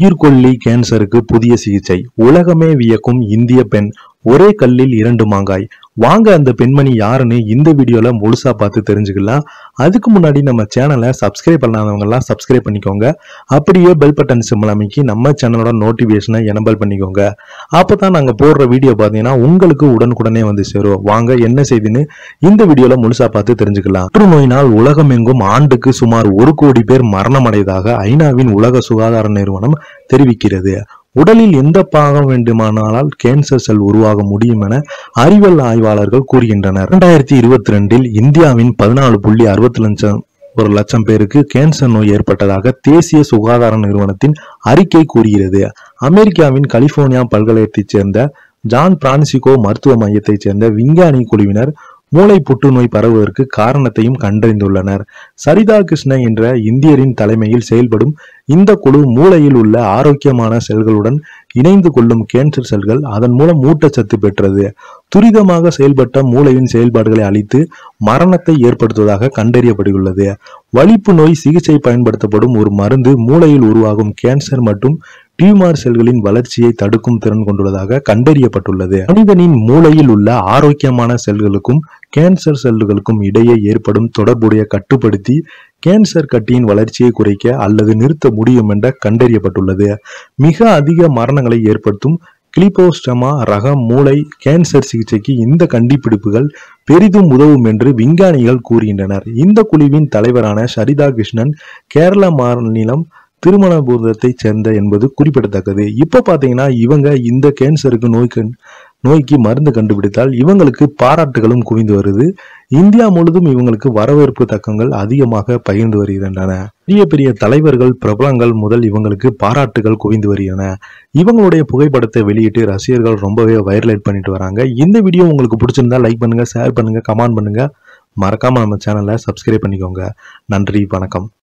உயிர்கொல்லி கேன்சருக்கு புதிய சிகிச்சை உலகமே வியக்கும் இந்திய பெண் ஒரே கல்லில் இரண்டு மாங்காய் வாங்க அந்த பெண்மணி யாருன்னு இந்த வீடியோல முழுசா பார்த்து தெரிஞ்சுக்கலாம் அதுக்கு முன்னாடி நம்ம சேனலை சப்ஸ்கிரைப் பண்ணாதவங்க எல்லாம் சப்ஸ்கிரைப் பண்ணிக்கோங்க அப்படியே பெல் பட்டன் சிம்பிள் அமைக்கி நம்ம சேனலோட நோட்டிபிகேஷனை எனபிள் பண்ணிக்கோங்க அப்பதான் நாங்க போடுற வீடியோ பார்த்தீங்கன்னா உங்களுக்கு உடனுக்குடனே வந்து சேரும் வாங்க என்ன செய்தின்னு இந்த வீடியோல முழுசா பார்த்து தெரிஞ்சுக்கலாம் புற்றுநோயினால் உலகமெங்கும் ஆண்டுக்கு சுமார் ஒரு கோடி பேர் மரணமடைவதாக ஐநாவின் உலக சுகாதார நிறுவனம் தெரிவிக்கிறது உடலில் எந்த பாகம் வேண்டுமானாலும் கேன்சர் செல் உருவாக முடியும் என அறிவியல் ஆய்வாளர்கள் கூறுகின்றனர் இரண்டாயிரத்தி இருபத்தி ரெண்டில் இந்தியாவின் பதினாலு புள்ளி அறுபத்தி லட்சம் ஒரு லட்சம் பேருக்கு கேன்சர் நோய் ஏற்பட்டதாக தேசிய சுகாதார நிறுவனத்தின் அறிக்கை கூறுகிறது அமெரிக்காவின் கலிபோர்னியா பல்கலைக்கழகத்தைச் சேர்ந்த ஜான் பிரான்சிகோ மருத்துவ மையத்தைச் சேர்ந்த விஞ்ஞானி குழுவினர் மூளை புற்றுநோய் பரவுவதற்கு காரணத்தையும் கண்டறிந்துள்ளனர் சரிதா கிருஷ்ண என்ற இந்தியரின் தலைமையில் செயல்படும் இந்த குழு மூளையில் உள்ள ஆரோக்கியமான செல்களுடன் இணைந்து கொள்ளும் கேன்சர் செல்கள் அதன் மூலம் ஊட்டச்சத்து பெற்றது துரிதமாக செயல்பட்ட மூளையின் செயல்பாடுகளை அழித்து மரணத்தை ஏற்படுத்துவதாக கண்டறியப்பட்டுள்ளது வலிப்பு நோய் சிகிச்சை பயன்படுத்தப்படும் ஒரு மருந்து மூளையில் உருவாகும் கேன்சர் மற்றும் டியூமர் செல்களின் வளர்ச்சியை தடுக்கும் திறன் கொண்டுள்ளதாக கண்டறியப்பட்டுள்ளது மனிதனின் மூளையில் உள்ள ஆரோக்கியமான செல்களுக்கும் கேன்சர் செல்களுக்கும் இடையே ஏற்படும் தொடர்புடைய கட்டுப்படுத்தி கேன்சர் கட்டியின் வளர்ச்சியை குறைக்க அல்லது நிறுத்த முடியும் என்ற கண்டறியப்பட்டுள்ளது மிக அதிக மரணங்களை ஏற்படுத்தும் கிளிபோஸ்டமா ரக மூளை கேன்சர் சிகிச்சைக்கு இந்த கண்டுபிடிப்புகள் பெரிதும் உதவும் என்று விஞ்ஞானிகள் கூறுகின்றனர் இந்த குழுவின் தலைவரான சரிதா கிருஷ்ணன் கேரள மாநிலம் திருமணபுரத்தைச் சேர்ந்த என்பது குறிப்பிடத்தக்கது இப்போ பார்த்தீங்கன்னா இவங்க இந்த கேன்சருக்கு நோய்க்கு நோய்க்கு மருந்து கண்டுபிடித்தால் இவங்களுக்கு பாராட்டுகளும் குவிந்து வருது இந்தியா முழுதும் இவங்களுக்கு வரவேற்பு தக்கங்கள் அதிகமாக பகிர்ந்து வருகின்றன பெரிய பெரிய தலைவர்கள் பிரபலங்கள் முதல் இவங்களுக்கு பாராட்டுகள் குவிந்து வருகின்றன இவங்களுடைய புகைப்படத்தை வெளியிட்டு ரசிகர்கள் ரொம்பவே வைரலேட் பண்ணிட்டு வராங்க இந்த வீடியோ உங்களுக்கு பிடிச்சிருந்தா லைக் பண்ணுங்க ஷேர் பண்ணுங்க கமெண்ட் பண்ணுங்க மறக்காம நம்ம சேனலை சப்ஸ்கிரைப் பண்ணிக்கோங்க நன்றி வணக்கம்